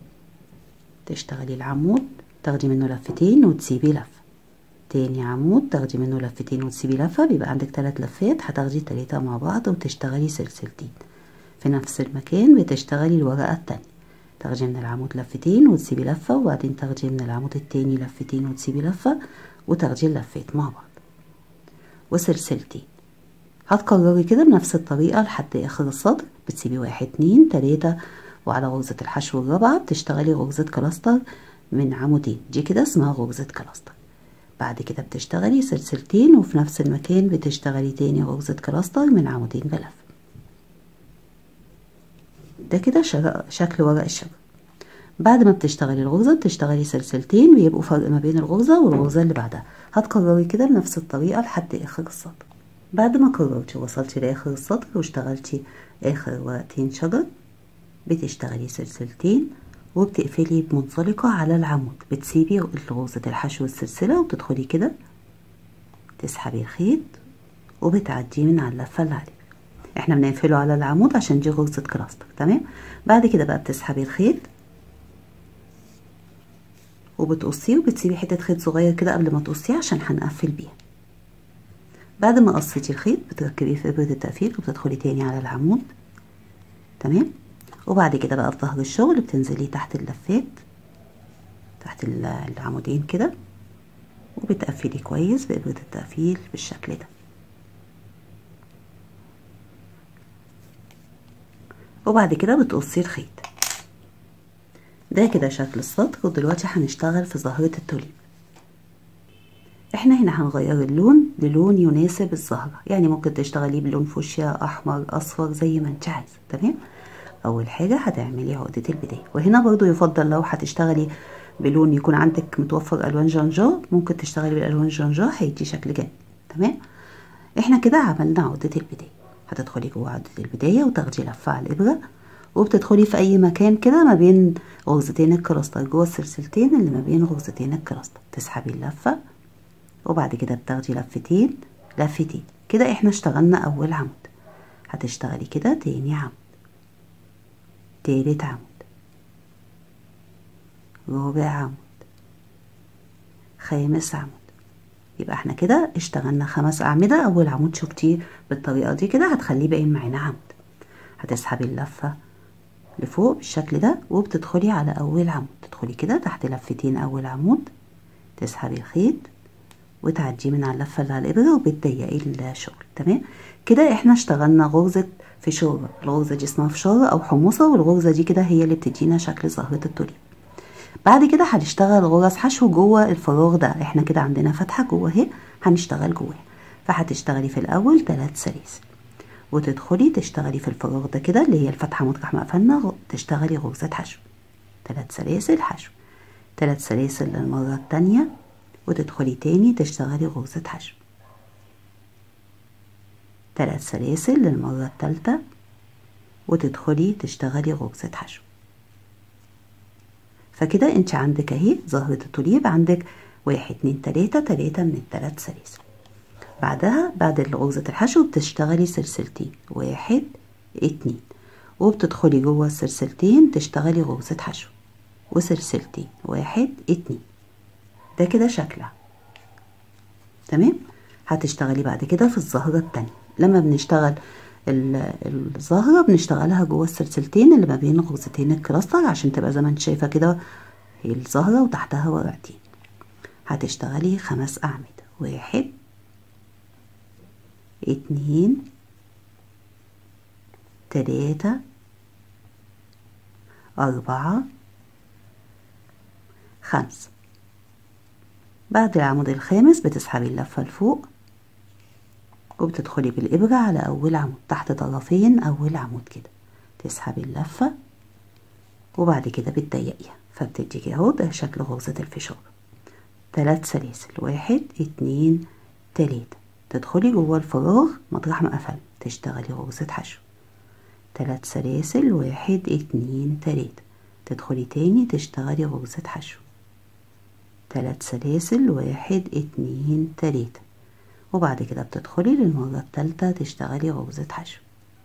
تشتغلي العمود تاخدي منه لفتين وتسيبي لفة تاني عمود تاخدي منه لفتين وتسيبي لفة بيبقى عندك تلات لفات هتاخدي تلاتة مع بعض وتشتغلي سلسلتين في نفس المكان بتشتغلي الورقة التانية تاخدي من العمود لفتين وتسيبي لفة وبعدين تاخدي من العمود التاني لفتين وتسيبي لفة وتاخدي اللفات مع بعض وسلسلتين هتكرري كده بنفس الطريقة لحد آخر السطر بتسيبي واحد اتنين تلاتة وعلى غرزة الحشو الرابعة بتشتغلي غرزة كلاستر من عمودين دي كده اسمها غرزة كلاستر بعد كده بتشتغلي سلسلتين وفي نفس المكان بتشتغلي تاني غرزة كلاستر من عمودين بلف ده كده شكل ورق الشجر بعد ما بتشتغلي الغرزة بتشتغلي سلسلتين بيبقوا فرق ما بين الغرزة والغرزة اللي بعدها هتكرري كده بنفس الطريقة لحد آخر السطر بعد ما كررتي وصلتي لآخر السطر واشتغلتي آخر ورقتين شجر بتشتغلي سلسلتين وبتقفلي بمنزلقة على العمود بتسيبي غرزة الحشو والسلسلة وبتدخلي كده تسحبي الخيط وبتعديه من على اللفة اللي عليه احنا بنقفله على العمود عشان دي غرزة كلاستر تمام بعد كده بقى بتسحبي الخيط وبتقصيه وبتسيبي حتة خيط صغير كده قبل ما تقصيه عشان هنقفل بيها بعد ما قصيتي الخيط بتركبيه في إبرة التقفيل وبتدخلي تاني على العمود تمام وبعد كده بقى في ظهر الشغل بتنزلي تحت اللفات تحت العمودين كده وبتقفلي كويس بإبرة التقفيل بالشكل ده وبعد كده بتقصي الخيط ده كده شكل السطر ودلوقتي هنشتغل في زهرة التوليب احنا هنا هنغير اللون للون يناسب الزهرة يعني ممكن تشتغليه بلون فوشيا احمر اصفر زي ما انت عايزة تمام اول حاجة هتعملي عقدة البداية وهنا برضو يفضل لو هتشتغلي بلون يكون عندك متوفر الوان جانجا ممكن تشتغلي بالالوان جانجا هيدي شكل جميل تمام احنا كده عملنا عقدة البداية هتدخلي جوه عقدة البداية وتاخدي لفة على الابرة وبتدخلي في اي مكان كده ما بين غرزتين الكلاستر جوه السلسلتين اللي ما بين غرزتين الكلاستر تسحبي اللفة وبعد كده بتاخدي لفتين لفتين كده احنا اشتغلنا اول عمود هتشتغلي كده تاني عمود تالت عمود رابع عمود خامس عمود يبقى احنا كده اشتغلنا خمس اعمدة اول عمود شفتيه بالطريقة دي كده هتخليه باين معانا عمود هتسحبي اللفة لفوق بالشكل ده وبتدخلي على اول عمود تدخلي كده تحت لفتين اول عمود تسحبي الخيط وتعديه من على اللفه اللي على الابره وبتضيقي الشغل تمام كده احنا اشتغلنا غرزه فشاره الغرزه دي اسمها فشاره او حموصه والغرزه دي كده هي اللي بتدينا شكل زهره التوليب بعد كده هنشتغل غرز حشو جوه الفراغ ده احنا كده عندنا فتحه جوه اهي هنشتغل جواها فهتشتغلي في الاول ثلاث سلاسل وتدخلي تشتغلي في الفراغ ده كده اللي هي الفتحه مطرح ما قفلنا تشتغلي غرزه حشو ثلاث سلاسل حشو ثلاث سلاسل للمره الثانيه وتدخلي تاني تشتغلي غرزة حشو ثلاث سلاسل للمرة التالتة وتدخلي تشتغلي غرزة حشو فكده انت عندك اهي زهرة التوليب عندك واحد اتنين تلاتة تلاتة من التلات سلاسل بعدها بعد غرزة الحشو بتشتغلي سلسلتين واحد اتنين وبتدخلي جوه السلسلتين تشتغلي غرزة حشو وسلسلتين واحد اتنين ده كده شكلها تمام هتشتغلي بعد كده في الزهرة التانية لما بنشتغل الزهرة بنشتغلها جوه السلسلتين اللي ما بين غرزتين الكلاستر عشان تبقى زي ما انت شايفة كده هي الزهرة وتحتها ورقتين هتشتغلي خمس أعمدة واحد اتنين تلاتة أربعة خمسة بعد العمود الخامس بتسحبي اللفة لفوق وبتدخلي بالإبرة على أول عمود تحت طرفين أول عمود كده تسحبي اللفة وبعد كده بتضيقيها فبتدي كده اهو ده شكل غرزة الفشار تلات سلاسل واحد اتنين تلاتة تدخلي جوه الفراغ مطرح ما قفل تشتغلي غرزة حشو تلات سلاسل واحد اتنين تلاتة تدخلي تاني تشتغلي غرزة حشو تلات سلاسل واحد اتنين تلاتة وبعد كده بتدخلي للمرة التالتة تشتغلي غرزة حشو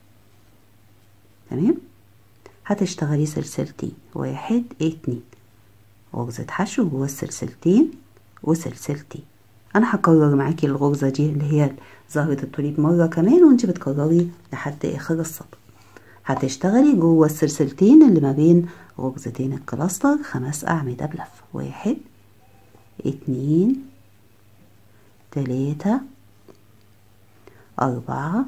تمام هتشتغلي سلسلتين واحد اتنين غرزة حشو جوه السلسلتين وسلسلتين انا هكرر معاكي الغرزة دي اللي هي زهرة التوليب مرة كمان وانت بتكرري لحد اخر السطر هتشتغلي جوه السلسلتين اللي ما بين غرزتين الكلاستر خمس اعمدة بلفة واحد اتنين تلاتة أربعة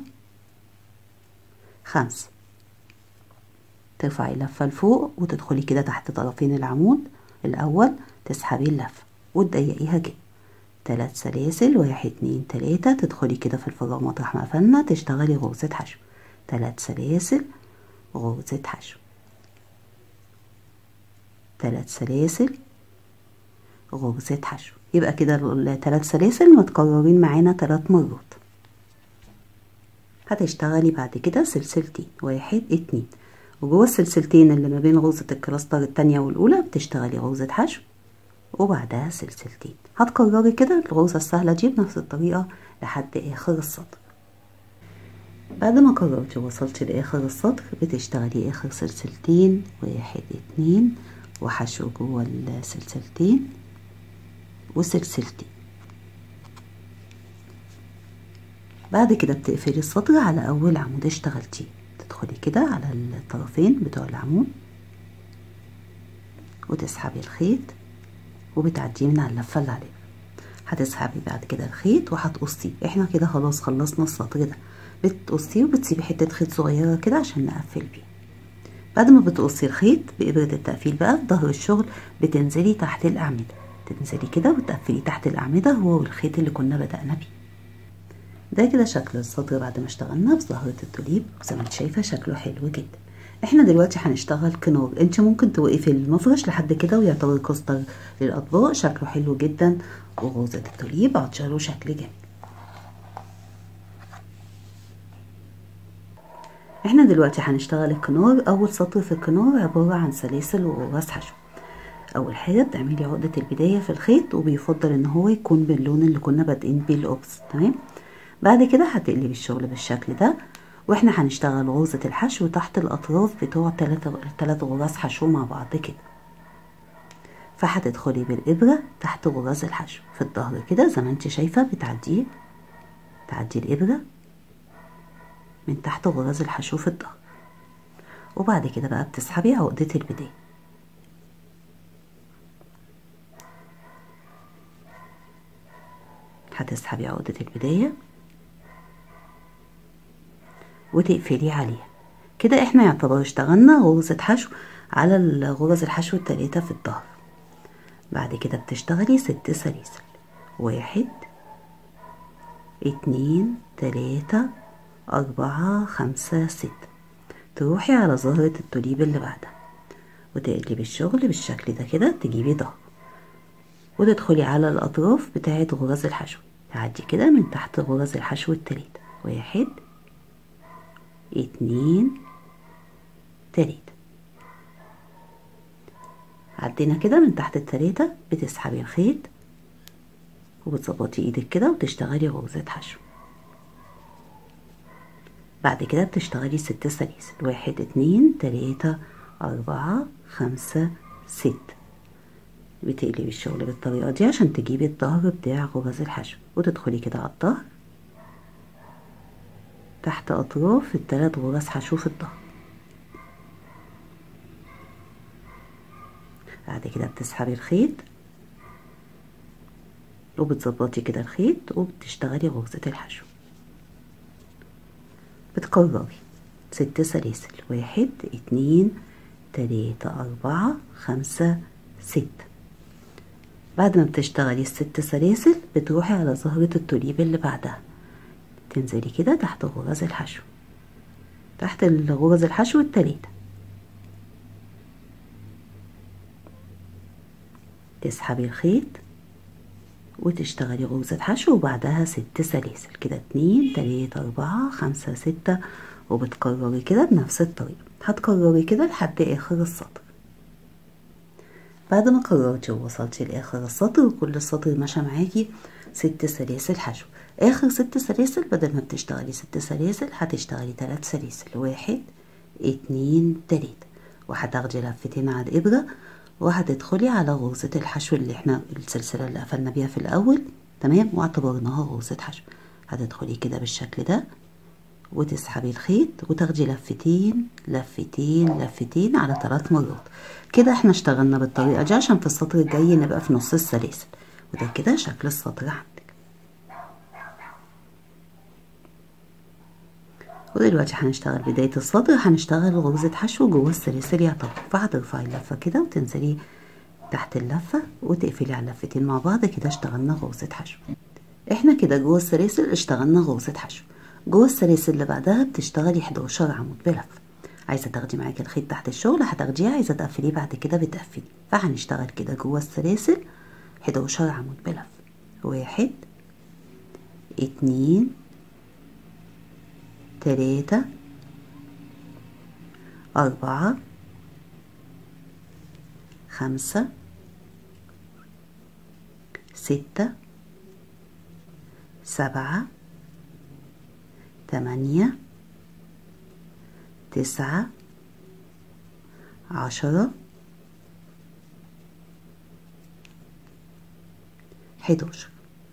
خمسة ترفعي اللفة لفوق وتدخلي كده تحت طرفين العمود الأول تسحبي اللفة وتضيقيها كده تلات سلاسل واحد اتنين تلاتة تدخلي كده في الفراغ مطرح ما قفلنا تشتغلي غرزة حشو تلات سلاسل غرزة حشو تلات سلاسل غرزة حشو يبقى كده التلات سلاسل متكررين معانا تلات مرات هتشتغلي بعد كده سلسلتين واحد اتنين وجوه السلسلتين اللي ما بين غرزة الكلاستر التانية والأولى بتشتغلي غرزة حشو وبعدها سلسلتين هتكرري كده الغرزة السهلة دي بنفس الطريقة لحد آخر السطر بعد ما كررتي ووصلتي لآخر السطر بتشتغلي آخر سلسلتين واحد اتنين وحشو جوه السلسلتين وسلسلتين بعد كده بتقفلي السطر على أول عمود اشتغلتيه تدخلي كده على الطرفين بتوع العمود وتسحبي الخيط وبتعديه من على اللفة اللي عليها هتسحبي بعد كده الخيط وهتقصيه احنا كده خلاص خلصنا السطر ده بتقصيه وبتسيبي حتة خيط صغيرة كده عشان نقفل بيه بعد ما بتقصي الخيط بإبرة التقفيل بقى في ظهر الشغل بتنزلي تحت الأعمدة تنزلي كده وتقفلي تحت الأعمدة هو والخيط اللي كنا بدأنا بيه ده كده شكل السطر بعد ما اشتغلنا في زهرة التوليب زي ما انت شايفة شكله حلو جدا احنا دلوقتي هنشتغل كنار انت ممكن توقفي المفرش لحد كده ويعتبر كوستر للاطباق شكله حلو جدا وغرزة التوليب عطشاله شكل جميل احنا دلوقتي هنشتغل الكنار اول سطر في الكنار عبارة عن سلاسل وغرز حشو اول حاجة بتعملي عقدة البداية في الخيط وبيفضل ان هو يكون باللون اللي كنا بادئين بيه القبس تمام بعد كده هتقلبي الشغل بالشكل ده واحنا هنشتغل غرزة الحشو تحت الاطراف بتوع تلاتة تلات غرز حشو مع بعض كده فهتدخلي بالابرة تحت غرز الحشو في الظهر كده زي ما انت شايفة بتعديه تعدي الابرة من تحت غرز الحشو في الظهر وبعد كده بقى بتسحبي عقدة البداية هتسحبي عقدة البداية وتقفلي عليها كده احنا يعتبر اشتغلنا غرزة حشو على غرز الحشو التلاتة في الظهر بعد كده بتشتغلي ست سلاسل واحد اتنين تلاتة أربعة خمسة ستة تروحي على زهرة التوليب اللي بعدها وتقلبي الشغل بالشكل ده كده تجيبي ظهر وتدخلي على الأطراف بتاعة غرز الحشو تعدي كده من تحت غرز الحشو التلاتة واحد اتنين تلاتة عدينا كده من تحت التلاتة بتسحبي الخيط وبتظبطي ايدك كده وتشتغلي غرزة حشو بعد كده بتشتغلي ست سلاسل واحد اتنين تلاتة أربعة خمسة ستة بتقلبي الشغل بالطريقة دي عشان تجيبي الظهر بتاع غرز الحشو وتدخلي كده على الظهر تحت أطراف التلات غرز حشو في الظهر بعد كده بتسحبي الخيط وبتظبطي كده الخيط وبتشتغلي غرزة الحشو بتكرري ست سلاسل واحد اتنين تلاتة أربعة خمسة ستة بعد ما بتشتغلي الست سلاسل بتروحي على زهرة التوليب اللي بعدها تنزلي كده تحت غرز الحشو تحت غرز الحشو التلاتة تسحبي الخيط وتشتغلي غرزة حشو وبعدها ست سلاسل كده اتنين تلاتة أربعة خمسة ستة وبتكرري كده بنفس الطريقة هتكرري كده لحد آخر السطر بعد ما كررتي ووصلتي لآخر السطر وكل السطر مشى معاكي ست سلاسل حشو آخر ست سلاسل بدل ما بتشتغلي ست سلاسل هتشتغلي تلات سلاسل واحد اتنين تلاتة وهتاخدي لفتين على الإبرة وهتدخلي على غرزة الحشو اللي احنا السلسلة اللي قفلنا بيها في الأول تمام واعتبرناها غرزة حشو هتدخلي كده بالشكل ده وتسحبي الخيط وتاخدي لفتين لفتين لفتين على ثلاث مرات كده احنا اشتغلنا بالطريقة دي عشان في السطر الجاي نبقى في نص السلاسل وده كده شكل السطر عندك ودلوقتي هنشتغل بداية السطر هنشتغل غرزة حشو جوه السلاسل يعتبر فهترفعي اللفة كده وتنزلي تحت اللفة وتقفلي على اللفتين مع بعض كده اشتغلنا غرزة حشو احنا كده جوه السلاسل اشتغلنا غرزة حشو جوه السلاسل اللي بعدها بتشتغلي 11 عمود بلفة عايزه تاخدي معاكي الخيط تحت الشغل هتاخديه عايزه تقفليه بعد كده بتقفلي فهنشتغل كده جوه السلاسل 11 عمود بلف واحد اتنين تلاتة أربعة خمسة ستة سبعة تمانية تسعة عشرة حداشر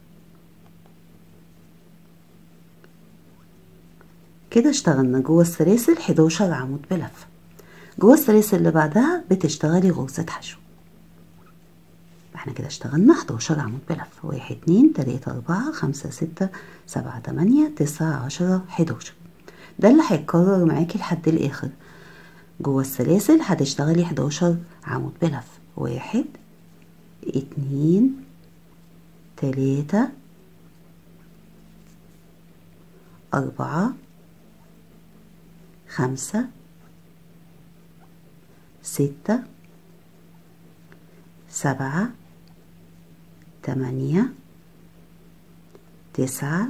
كده اشتغلنا جوه السلاسل 11 عمود بلف جوه السلاسل اللي بعدها بتشتغلي غرزة حشو احنا كده اشتغلنا 11 عمود بلف واحد اتنين تلاتة أربعة خمسة ستة سبعة تمانية تسعة عشرة حداشر ده اللي هيتكرر معاكي لحد الآخر جوه السلاسل هتشتغلي 11 عمود بلف واحد اتنين تلاتة أربعة خمسة ستة سبعة تمانية تسعة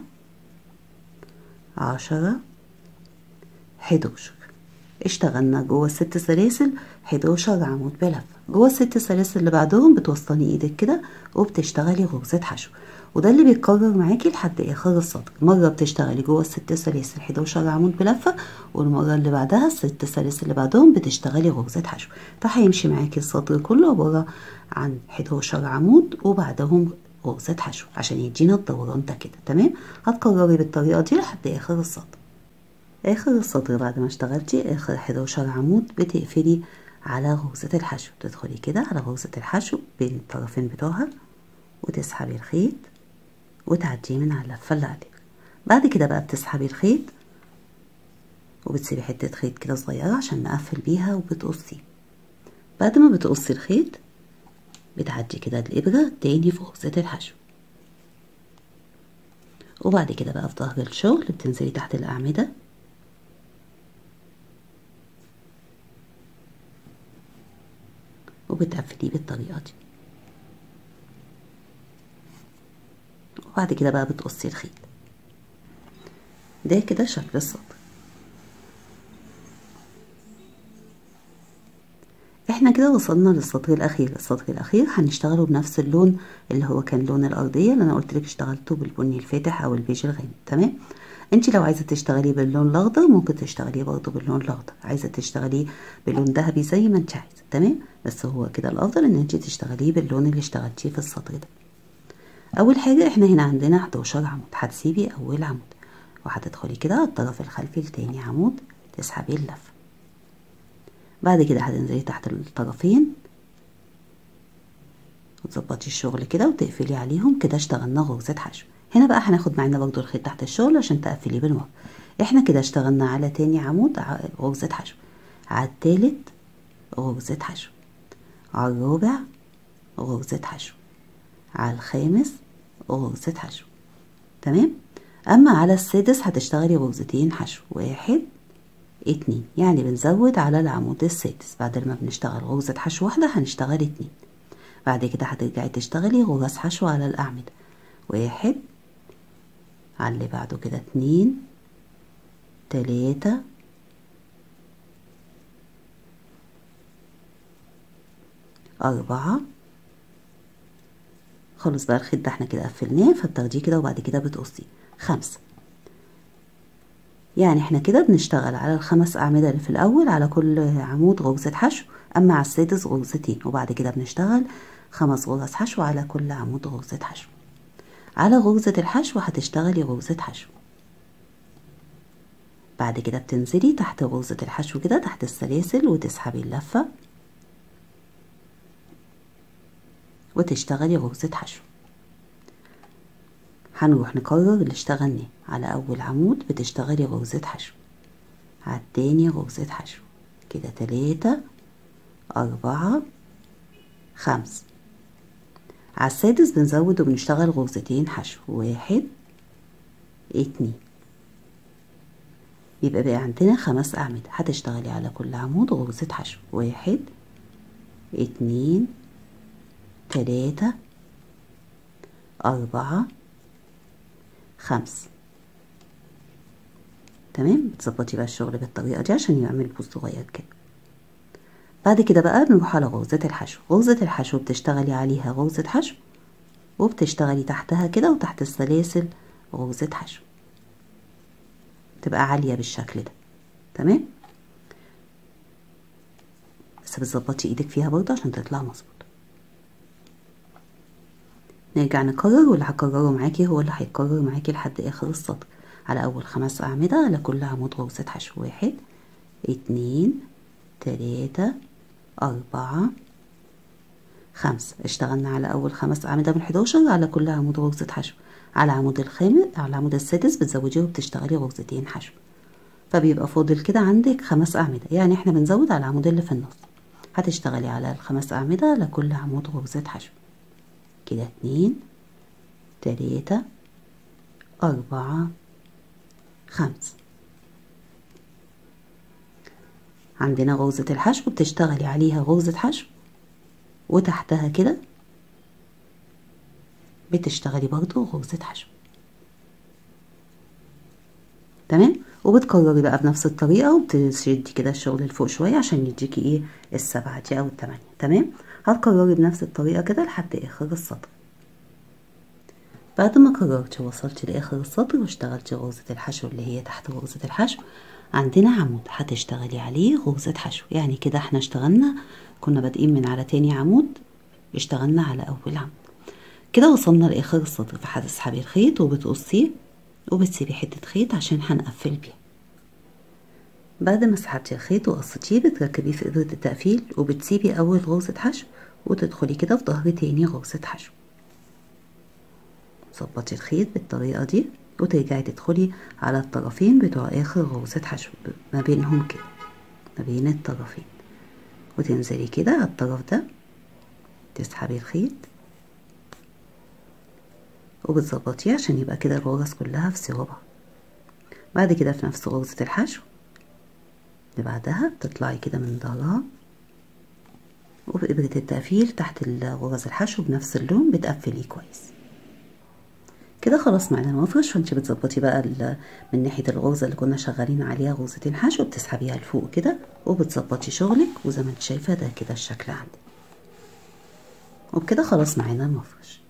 عشرة حداشر اشتغلنا جوه الست سلاسل حداشر عمود بلف جوه الست سلاسل اللي بعدهم بتوصلي ايدك كده وبتشتغلي غرزة حشو وده اللي بيتكرر معاكي لحد اخر السطر مره بتشتغلي جوه الست سلاسل 11 عمود بلفه والمره اللي بعدها الست سلاسل اللي بعدهم بتشتغلي غرزه حشو فهيمشي معاكي السطر كله عباره عن 11 عمود وبعدهم غرزه حشو عشان يدينا الدوران ده كده تمام هتكرري بالطريقه دي لحد اخر السطر اخر السطر بعد ما اشتغلتي اخر 11 عمود بتقفلي على غرزه الحشو تدخلي كده على غرزه الحشو بين الطرفين بتوعها وتسحبي الخيط وتعديه من على اللفة اللي عليك بعد كده بقى بتسحبي الخيط وبتسيبي حتة خيط كده صغيرة عشان نقفل بيها وبتقصي بعد ما بتقصي الخيط بتعدي كده الإبرة تاني في غرزة الحشو وبعد كده بقى في ظهر الشغل بتنزلي تحت الأعمدة وبتقفليه بالطريقة دي وبعد كده بقى بتقصي الخيط ده كده شكل السطر احنا كده وصلنا للسطر الاخير السطر الاخير هنشتغله بنفس اللون اللي هو كان لون الارضيه اللي انا قلت لك اشتغلته بالبني الفاتح او البيج الغامق تمام انت لو عايزه تشتغليه باللون الاخضر ممكن تشتغليه برضه باللون الاخضر عايزه تشتغليه باللون ذهبي زي ما انت عايزه تمام بس هو كده الافضل ان انت تشتغليه باللون اللي اشتغلتيه في السطر ده اول حاجه احنا هنا عندنا 11 عمود هتسيبي اول عمود وهتدخلي كده على الطرف الخلفي لتاني عمود تسحبي اللفه بعد كده هتنزلي تحت الطرفين وتظبطي الشغل كده وتقفلي عليهم كده اشتغلنا غرزة حشو هنا بقى هناخد معانا برضو الخيط تحت الشغل عشان تقفليه بالمرة احنا كده اشتغلنا على تاني عمود غرزة حشو على التالت غرزة حشو على الرابع غرزة حشو على الخامس غرزة حشو تمام اما على السادس هتشتغلي غرزتين حشو واحد اتنين يعني بنزود على العمود السادس بعد ما بنشتغل غرزة حشو واحدة هنشتغل اتنين بعد كده هترجعي تشتغلي غرز حشو على الأعمدة واحد على اللي بعده كده اتنين تلاتة أربعة خلاص بقى الخيط ده احنا كده قفلناه فبتاخديه كده وبعد كده بتقصيه خمسة يعني احنا كده بنشتغل على الخمس أعمدة اللي في الأول على كل عمود غرزة حشو أما على السادس غرزتين وبعد كده بنشتغل خمس غرز حشو على كل عمود غرزة حشو على غرزة الحشو هتشتغلي غرزة حشو بعد كده بتنزلي تحت غرزة الحشو كده تحت السلاسل وتسحبي اللفة وتشتغلي غرزة حشو هنروح نكرر اللي اشتغلناه على اول عمود بتشتغلي غرزة حشو على التاني غرزة حشو كده تلاتة أربعة خمسة على السادس بنزود وبنشتغل غرزتين حشو واحد اتنين يبقى بقى عندنا خمس أعمدة هتشتغلي على كل عمود غرزة حشو واحد اتنين تلاتة أربعة خمس تمام تظبطي بقى الشغل بالطريقة دي عشان يعمل بوز صغير كده بعد كده بقى نروح على غرزة الحشو غرزة الحشو بتشتغلي عليها غرزة حشو وبتشتغلي تحتها كده وتحت السلاسل غرزة حشو تبقى عالية بالشكل ده تمام بس بتظبطي ايدك فيها برضه عشان تطلع مظبوط نرجع نكرر واللي هكرره معاكي هو اللي هيتكرر معاكي لحد اخر السطر على اول خمس اعمدة على كل عمود غرزة حشو واحد اتنين تلاتة أربعة خمسة اشتغلنا على أول خمس أعمدة من حداشر على كل عمود غرزة حشو على العمود الخامس على العمود السادس بتزوديه وبتشتغلي غرزتين حشو فبيبقى فاضل كده عندك خمس أعمدة يعني احنا بنزود على العمود اللي في النص هتشتغلي على الخمس أعمدة على كل عمود غرزة حشو كده اتنين تلاتة أربعة خمسة عندنا غرزة الحشو بتشتغلي عليها غرزة حشو وتحتها كده بتشتغلي برضو غرزة حشو تمام وبتكرري بقى بنفس الطريقة وبتشدي كده الشغل لفوق شوية عشان يديكي ايه السبعة دي او التمانية تمام هتكرري بنفس الطريقة كده لحد اخر السطر بعد ما كررتي وصلتي لاخر السطر واشتغلتي غرزة الحشو اللي هي تحت غرزة الحشو عندنا عمود هتشتغلي عليه غرزة حشو يعني كده احنا اشتغلنا كنا بادئين من على تاني عمود اشتغلنا على اول عمود كده وصلنا لاخر السطر فهتسحبي الخيط وبتقصيه وبتسيبي حتة خيط عشان هنقفل بيها بعد ما سحبتي الخيط وقصتيه بتركبيه في ابرة التقفيل وبتسيبي اول غرزة حشو وتدخلي كده في ظهر تاني غرزة حشو ظبطي الخيط بالطريقة دي وترجعي تدخلي على الطرفين بتوع اخر غرزة حشو ما بينهم كده ما بين الطرفين وتنزلي كده على الطرف ده تسحبي الخيط وبتظبطيه عشان يبقى كده الغرز كلها في سوا بعض بعد كده في نفس غرزة الحشو اللي بعدها بتطلعي كده من ظهرها وبإبرة التقفيل تحت غرز الحشو بنفس اللون بتقفليه كويس كده خلاص معانا المفرش فانت بتظبطي بقى من ناحيه الغرزه اللي كنا شغالين عليها غرزتين حشو بتسحبيها لفوق كده وبتظبطي شغلك وزي ما انت شايفه ده كده الشكل عندك وبكده خلاص معانا المفرش